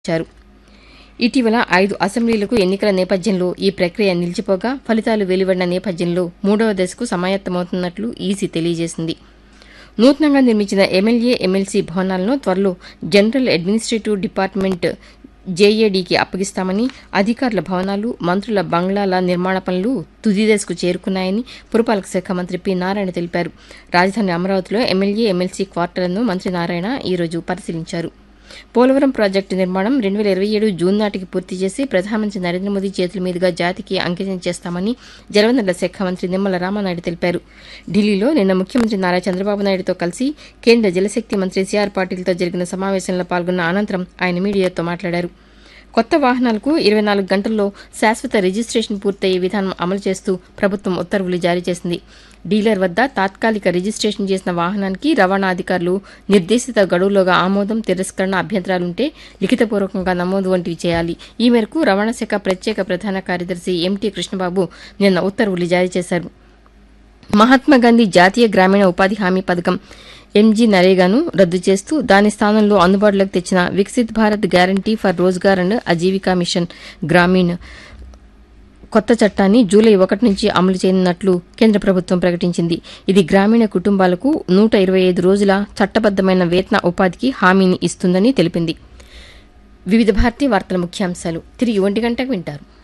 ఇచ్చారు ఇటీవల ఐదు అసెంబ్లీలకు ఎన్నికల నేపథ్యంలో ఈ ప్రక్రియ నిలిచిపోగా ఫలితాలు వెలువడిన నేపథ్యంలో మూడవ దశకు సమాయత్తమవుతున్నట్లు ఈసీ తెలియజేసింది నూతనంగా నిర్మించిన ఎమ్మెల్యే ఎమ్మెల్సీ భవనాలను త్వరలో జనరల్ అడ్మినిస్ట్రేటివ్ డిపార్ట్మెంట్ జేఏడీకి అప్పగిస్తామని అధికారుల భవనాలు మంత్రుల బంగ్లాల నిర్మాణ పనులు తుది దశకు చేరుకున్నాయని పురపాలక శాఖ మంత్రి పి నారాయణ తెలిపారు రాజధాని అమరావతిలో ఎమ్మెల్యే ఎమ్మెల్సీ క్వార్టర్లను మంత్రి నారాయణ ఈ రోజు పరిశీలించారు పోలవరం ప్రాజెక్టు నిర్మాణం రెండు వేల ఇరవై ఏడు జూన్ నాటికి పూర్తి చేసి ప్రధానమంత్రి నరేంద్ర మోదీ చేతుల మీదుగా జాతికి అంకితం చేస్తామని జలవనరుల శాఖ మంత్రి నిమ్మల రామానాయుడు తెలిపారు ఢిల్లీలో నిన్న ముఖ్యమంత్రి నారా చంద్రబాబు నాయుడుతో కలిసి కేంద్ర జలశక్తి మంత్రి సిఆర్ పాటిల్తో జరిగిన సమావేశంలో పాల్గొన్న అనంతరం ఆయన మీడియాతో మాట్లాడారు కొత్త వాహనాలకు ఇరవై నాలుగు గంటల్లో శాశ్వత రిజిస్ట్రేషన్ పూర్తయ్యే విధానం అమలు చేస్తూ ప్రభుత్వం ఉత్తర్వులు జారీ చేసింది డీలర్ వద్ద తాత్కాలిక రిజిస్ట్రేషన్ చేసిన వాహనానికి రవాణా అధికారులు నిర్దేశిత గడువులోగా ఆమోదం తిరస్కరణ అభ్యంతరాలుంటే లిఖితపూర్వకంగా నమోదు వంటివి చేయాలి ఈ మేరకు రవాణా శాఖ ప్రత్యేక ప్రధాన కార్యదర్శి ఎంటీ కృష్ణబాబు నిన్న ఉత్తర్వులు జారీ చేశారు మహాత్మాగాంధీ జాతీయ గ్రామీణ ఉపాధి హామీ పథకం ఎంజీ నరేగాను రద్దు చేస్తూ దాని స్థానంలో అందుబాటులోకి తెచ్చిన Viksit Bharat guarantee for Rozgar and Ajeevika mission Gramin కొత్త చట్టాన్ని జూలై ఒకటి నుంచి అమలు చేయనున్నట్లు కేంద్ర ప్రభుత్వం ప్రకటించింది ఇది గ్రామీణ కుటుంబాలకు నూట ఇరవై ఐదు రోజుల చట్టబద్దమైన వేతన ఉపాధికి హామీని ఇస్తుందని తెలిపింది వివిధ భారతీయ వార్తల ముఖ్యాంశాలు తిరిగి ఒంటి గంటకు వింటారు